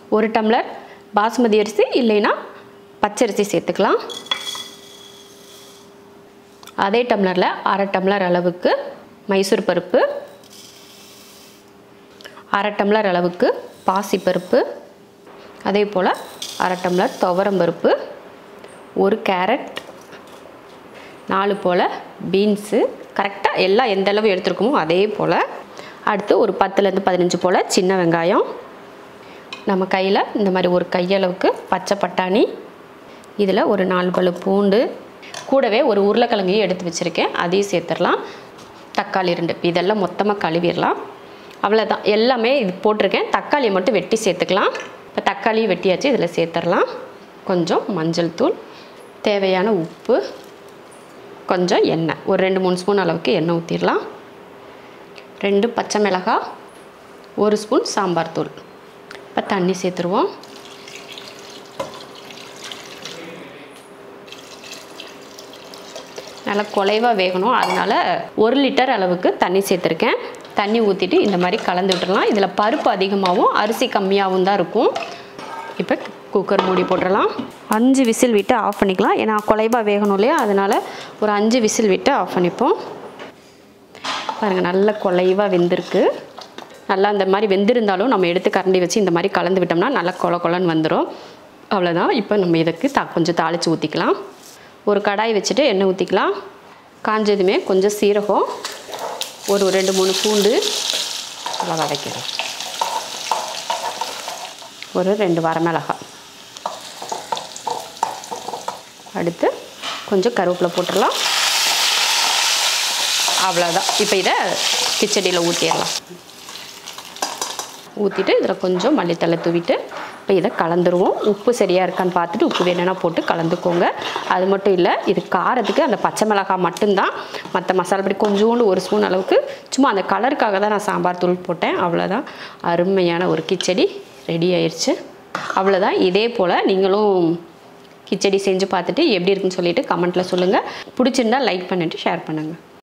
ஒரு டம்ளர் பாசுமதி அரிசி இல்லைன்னா பச்சரிசி சேர்த்துக்கலாம் அதே டம்ளரில் அரை டம்ளர் அளவுக்கு மைசூர் பருப்பு அரை டம்ளர் அளவுக்கு பாசிப்பருப்பு அதே போல் அரை டம்ளர் துவரம் பருப்பு ஒரு கேரட் நாலு போல் பீன்ஸு கரெக்டாக எல்லாம் எந்த அளவு எடுத்துருக்கோமோ அதே போல் அடுத்து ஒரு பத்துலேருந்து பதினஞ்சு போல் சின்ன வெங்காயம் நம்ம கையில் இந்த மாதிரி ஒரு கையளவுக்கு பச்சை பட்டாணி இதில் ஒரு நாலு பழு பூண்டு கூடவே ஒரு உருளைக்கிழங்கையும் எடுத்து வச்சுருக்கேன் அதையும் சேர்த்துடலாம் தக்காளி ரெண்டு இதெல்லாம் மொத்தமாக கழுவிடலாம் அவ்வளோதான் எல்லாமே இது போட்டிருக்கேன் தக்காளியை மட்டும் வெட்டி சேர்த்துக்கலாம் இப்போ தக்காளியும் வெட்டியாச்சு இதில் சேர்த்துடலாம் கொஞ்சம் மஞ்சள் தூள் தேவையான உப்பு கொஞ்சம் எண்ணெய் ஒரு ரெண்டு மூணு ஸ்பூன் அளவுக்கு எண்ணெய் ஊற்றிடலாம் ரெண்டு பச்சை மிளகாய் ஒரு ஸ்பூன் சாம்பார் தூள் இப்போ தண்ணி சேர்த்துருவோம் நல்லா குலைவாக வேகணும் அதனால் ஒரு லிட்டர் அளவுக்கு தண்ணி சேர்த்துருக்கேன் தண்ணி ஊற்றிட்டு இந்த மாதிரி கலந்து விட்டுறலாம் இதில் பருப்பு அதிகமாகவும் அரிசி கம்மியாகவும் தான் இருக்கும் இப்போ குக்கர் மூடி போட்டுடலாம் அஞ்சு விசில் விட்டு ஆஃப் பண்ணிக்கலாம் ஏன்னா குலைவாக வேகணும் இல்லையா அதனால் ஒரு அஞ்சு விசில் விட்டு ஆஃப் பண்ணிப்போம் பாருங்கள் நல்ல குலைவாக வெந்திருக்கு நல்லா இந்த மாதிரி வெந்திருந்தாலும் நம்ம எடுத்து கரண்டி வச்சு இந்த மாதிரி கலந்து விட்டோம்னா நல்லா கொல கொலன்னு வந்துடும் அவ்வளோதான் இப்போ நம்ம இதுக்கு த கொஞ்சம் தாளித்து ஊற்றிக்கலாம் ஒரு கடாய் வச்சுட்டு எண்ணெய் ஊற்றிக்கலாம் காஞ்சதுமே கொஞ்சம் சீரகம் ஒரு ரெண்டு மூணு பூண்டு நல்லா வதக்கிடும் ஒரு ரெண்டு வரமிளகாய் அடுத்து கொஞ்சம் கருவேப்பிலை போட்டுடலாம் அவ்வளோதான் இப்போ இதை கிச்சடியில் ஊற்றிடலாம் ஊற்றிட்டு இதில் கொஞ்சம் மல்லித்தலை தூவிட்டு இப்போ இதை கலந்துருவோம் உப்பு சரியாக இருக்கான்னு பார்த்துட்டு உப்பு வேணும்னா போட்டு கலந்துக்கோங்க அது மட்டும் இல்லை இது காரத்துக்கு அந்த பச்சை மிளகாய் மட்டும்தான் மற்ற மசாலா பொடி கொஞ்சோண்டு ஒரு ஸ்பூன் அளவுக்கு சும்மா அந்த கலருக்காக தான் நான் சாம்பார் தூள் போட்டேன் அவ்வளோதான் அருமையான ஒரு கிச்சடி ரெடி ஆயிடுச்சு அவ்வளோதான் இதே போல் நீங்களும் கிச்சடி செஞ்சு பார்த்துட்டு எப்படி இருக்குன்னு சொல்லிட்டு கமெண்ட்டில் சொல்லுங்கள் பிடிச்சிருந்தா லைக் பண்ணிவிட்டு ஷேர் பண்ணுங்கள்